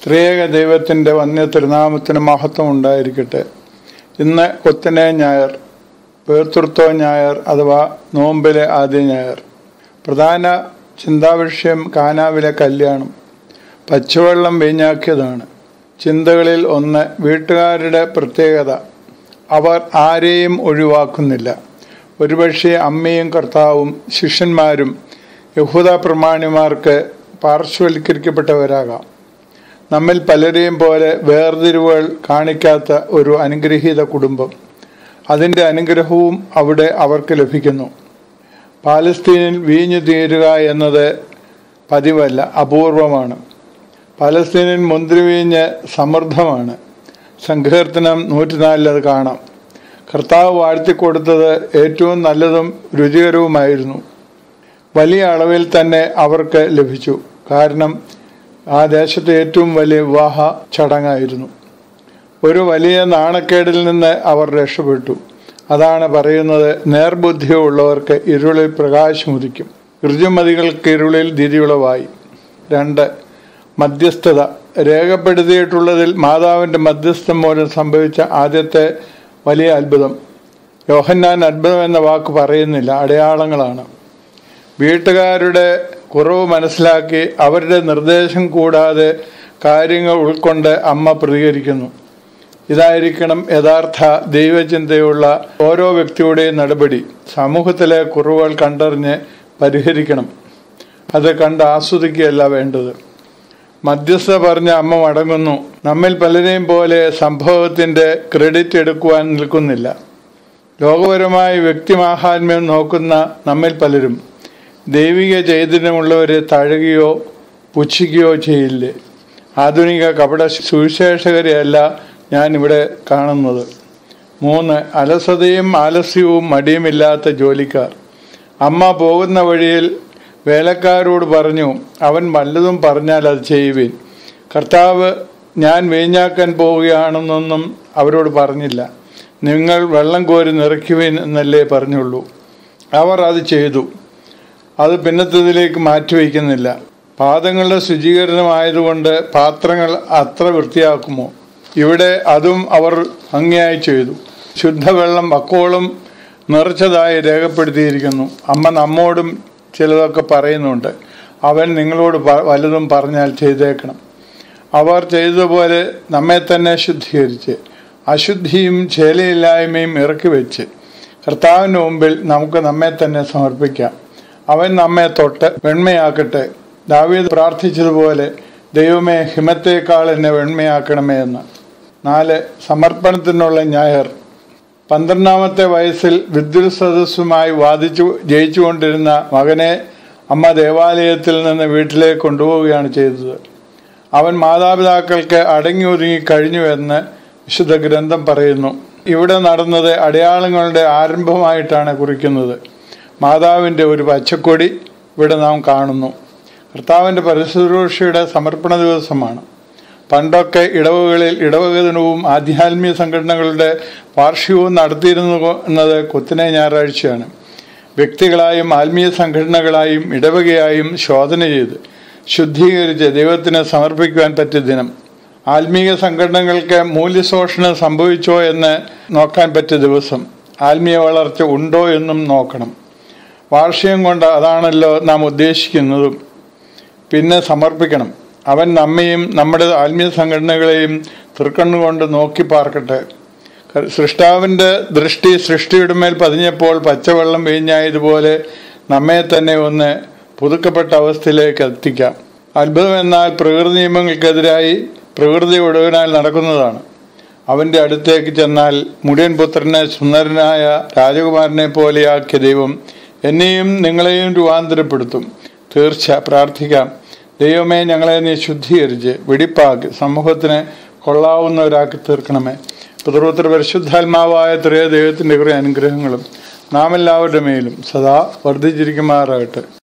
ത്രിയേക ദൈവത്തിൻ്റെ വന്യ തിരുനാമത്തിന് മഹത്വം ഉണ്ടായിരിക്കട്ടെ ഇന്ന് കൊത്തനെ ഞായർ പേതൃത്വ ഞായർ അഥവാ നോമ്പിലെ ആദ്യ ഞായർ പ്രധാന ചിന്താവിഷയം കാനാവിലെ കല്യാണം പച്ചവെള്ളം വീഞ്ഞാക്കിയതാണ് ചിന്തകളിൽ ഒന്ന് വീട്ടുകാരുടെ പ്രത്യേകത അവർ ആരെയും ഒഴിവാക്കുന്നില്ല ഒരുപക്ഷെ അമ്മയും കർത്താവും ശിഷ്യന്മാരും യഹൂദ പ്രമാണിമാർക്ക് പാർശ്വവൽക്കരിക്കപ്പെട്ടവരാകാം നമ്മിൽ പലരെയും പോലെ വേർതിരിവുകൾ കാണിക്കാത്ത ഒരു അനുഗ്രഹീത കുടുംബം അതിൻ്റെ അനുഗ്രഹവും അവിടെ അവർക്ക് ലഭിക്കുന്നു പാലസ്തീനിൽ വീഞ്ഞു തീരുക എന്നത് പതിവല്ല അപൂർവമാണ് പാലസ്തീനിൽ മുന്തിരിവീഞ്ഞ് സമൃദ്ധമാണ് സങ്കീർത്തനം നൂറ്റിനാലിൽ അത് കാണാം കർത്താവ് വാഴ്ത്തിക്കൊടുത്തത് ഏറ്റവും നല്ലതും രുചികരവുമായിരുന്നു വലിയ അളവിൽ തന്നെ അവർക്ക് ലഭിച്ചു കാരണം ആ ദേശത്തെ ഏറ്റവും വലിയ വിവാഹ ചടങ്ങായിരുന്നു ഒരു വലിയ നാണക്കേടിൽ നിന്ന് അവർ രക്ഷപ്പെട്ടു അതാണ് പറയുന്നത് നേർബുദ്ധിയുള്ളവർക്ക് ഇരുളിൽ പ്രകാശമുദിക്കും ഋജുമതികൾക്ക് ഇരുളിൽ ദിരിയുളവായി രണ്ട് മധ്യസ്ഥത രേഖപ്പെടുത്തിയിട്ടുള്ളതിൽ മാതാവിൻ്റെ മധ്യസ്ഥം മൂലം സംഭവിച്ച ആദ്യത്തെ വലിയ അത്ഭുതം യോഹന്നാൻ അത്ഭുതം എന്ന വാക്ക് പറയുന്നില്ല അടയാളങ്ങളാണ് വീട്ടുകാരുടെ കുറവ് മനസ്സിലാക്കി അവരുടെ നിർദ്ദേശം കൂടാതെ കാര്യങ്ങൾ ഉൾക്കൊണ്ട് അമ്മ പ്രതികരിക്കുന്നു ഇതായിരിക്കണം യഥാർത്ഥ ദൈവചിന്തയുള്ള ഓരോ വ്യക്തിയുടെയും നടപടി സമൂഹത്തിലെ കുറവുകൾ കണ്ടറിഞ്ഞ് പരിഹരിക്കണം അത് കണ്ട് ആസ്വദിക്കുകയല്ല വേണ്ടത് മധ്യസ്ഥ പറഞ്ഞ അമ്മ മടങ്ങുന്നു നമ്മിൽ പലരെയും പോലെ സംഭവത്തിന്റെ ക്രെഡിറ്റ് എടുക്കുവാൻ നിൽക്കുന്നില്ല ലോകപരമായി വ്യക്തിമാഹാത്മ്യം നോക്കുന്ന നമ്മിൽ പലരും ദൈവിക ചൈതന്യമുള്ളവരെ തഴകുകയോ പുച്ഛിക്കുകയോ ചെയ്യില്ലേ ആധുനിക കപട സുവിശേഷകരെയല്ല ഞാൻ ഇവിടെ കാണുന്നത് മൂന്ന് അലസതയും ആലസ്യവും മടിയുമില്ലാത്ത ജോലിക്കാർ അമ്മ പോകുന്ന വഴിയിൽ വേലക്കാരോട് പറഞ്ഞു അവൻ വല്ലതും പറഞ്ഞാൽ അത് ചെയ്യുവിൻ കർത്താവ് ഞാൻ വീഞ്ഞാക്കാൻ പോവുകയാണെന്നൊന്നും അവരോട് പറഞ്ഞില്ല നിങ്ങൾ വെള്ളം കോരി നിറയ്ക്കുവിൻ എന്നല്ലേ പറഞ്ഞുള്ളൂ അവർ അത് ചെയ്തു അത് പിന്നത്തതിലേക്ക് മാറ്റിവെക്കുന്നില്ല പാദങ്ങളുടെ ശുചീകരണമായതുകൊണ്ട് പാത്രങ്ങൾ അത്ര വൃത്തിയാക്കുമോ ഇവിടെ അതും അവർ ഭംഗിയായി ചെയ്തു ശുദ്ധവെള്ളം വക്കോളം നിറച്ചതായി രേഖപ്പെടുത്തിയിരിക്കുന്നു അമ്മ നമ്മോടും ചിലതൊക്കെ പറയുന്നുണ്ട് അവൻ നിങ്ങളോട് വലുതും പറഞ്ഞാൽ ചെയ്തേക്കണം അവർ ചെയ്തതുപോലെ നമ്മെ തന്നെ ശുദ്ധീകരിച്ച് അശുദ്ധിയും ചേലയില്ലായ്മയും ഇറക്കി വെച്ച് കർത്താവിന് മുമ്പിൽ നമുക്ക് നമ്മെ തന്നെ സമർപ്പിക്കാം അവൻ നമ്മെ തൊട്ട് വെണ്മയാക്കട്ടെ ദാവീദ് പ്രാർത്ഥിച്ചതുപോലെ ദൈവമേ ഹിമത്തേക്കാൾ എന്നെ വെണ്മയാക്കണമേ എന്ന് നാല് സമർപ്പണത്തിനുള്ള ഞായർ പന്ത്രണ്ടാമത്തെ വയസ്സിൽ വിദ്യുൽ സദസ്സുമായി വാദിച്ചു ജയിച്ചുകൊണ്ടിരുന്ന മകനെ അമ്മ ദേവാലയത്തിൽ നിന്ന് വീട്ടിലേക്ക് കൊണ്ടുപോവുകയാണ് ചെയ്തത് അവൻ മാതാപിതാക്കൾക്ക് അടങ്ങി ഒതുങ്ങി കഴിഞ്ഞു എന്ന് വിശുദ്ധ ഗ്രന്ഥം പറയുന്നു ഇവിടെ നടന്നത് അടയാളങ്ങളുടെ ആരംഭമായിട്ടാണ് കുറിക്കുന്നത് മാതാവിൻ്റെ ഒരു പച്ചക്കൊടി ഇവിടെ നാം കാണുന്നു കർത്താവിൻ്റെ പരിശുശ്രൂഷയുടെ സമർപ്പണ ദിവസമാണ് പണ്ടൊക്കെ ഇടവകളിൽ ഇടവക ദിനവും ആധ്യാത്മിക സംഘടനകളുടെ വാർഷികവും നടത്തിയിരുന്നു എന്നത് കൊത്തിനെ ഞായറാഴ്ചയാണ് വ്യക്തികളായും ആത്മീയ സംഘടനകളായും ഇടവകയായും ശോധന ചെയ്ത് ശുദ്ധീകരിച്ച് ദൈവത്തിന് സമർപ്പിക്കുവാൻ പറ്റിയ ദിനം ആത്മീയ സംഘടനകൾക്ക് മൂല്യശോഷണം സംഭവിച്ചോ എന്ന് നോക്കാൻ പറ്റിയ ദിവസം ആത്മീയ വളർച്ച ഉണ്ടോ എന്നും നോക്കണം വാർഷികം കൊണ്ട് അതാണല്ലോ നാം ഉദ്ദേശിക്കുന്നതും പിന്നെ സമർപ്പിക്കണം അവൻ നമ്മയും നമ്മുടെ ആത്മീയ സംഘടനകളെയും തൃക്കണ്ണുകൊണ്ട് നോക്കി പാർക്കട്ടെ സൃഷ്ടാവിൻ്റെ ദൃഷ്ടി സൃഷ്ടിയുടെ മേൽ പതിഞ്ഞപ്പോൾ പച്ചവെള്ളം വീഞ്ഞായതുപോലെ നമ്മെ തന്നെ ഒന്ന് പുതുക്കപ്പെട്ട അവസ്ഥയിലേക്ക് എത്തിക്കാം അത്ഭുതം എന്നാൽ പ്രകൃതി നിയമങ്ങൾക്കെതിരായി പ്രകൃതി ഒടുവിനാൽ നടക്കുന്നതാണ് അവൻ്റെ അടുത്തേക്ക് ചെന്നാൽ മുടിയൻ പുത്രനെ സുന്ദരനായ രാജകുമാരനെ പോലെയാക്കിയ ദൈവം എന്നെയും നിങ്ങളെയും രൂപാന്തരപ്പെടുത്തും തീർച്ച പ്രാർത്ഥിക്കാം ദൈവമേ ഞങ്ങളെ നീ ശുദ്ധീകരിച്ച് വെടിപ്പാക്കി സമൂഹത്തിന് കൊള്ളാവുന്നവരാക്കി തീർക്കണമേ പിതൃപുത്ര പരിശുദ്ധാത്മാവായ ത്രയ ദൈവത്തിൻ്റെ കുറേ അനുഗ്രഹങ്ങളും നാം എല്ലാവരുടെ മേലും സദാ വർദ്ധിച്ചിരിക്കുമാറാകട്ടെ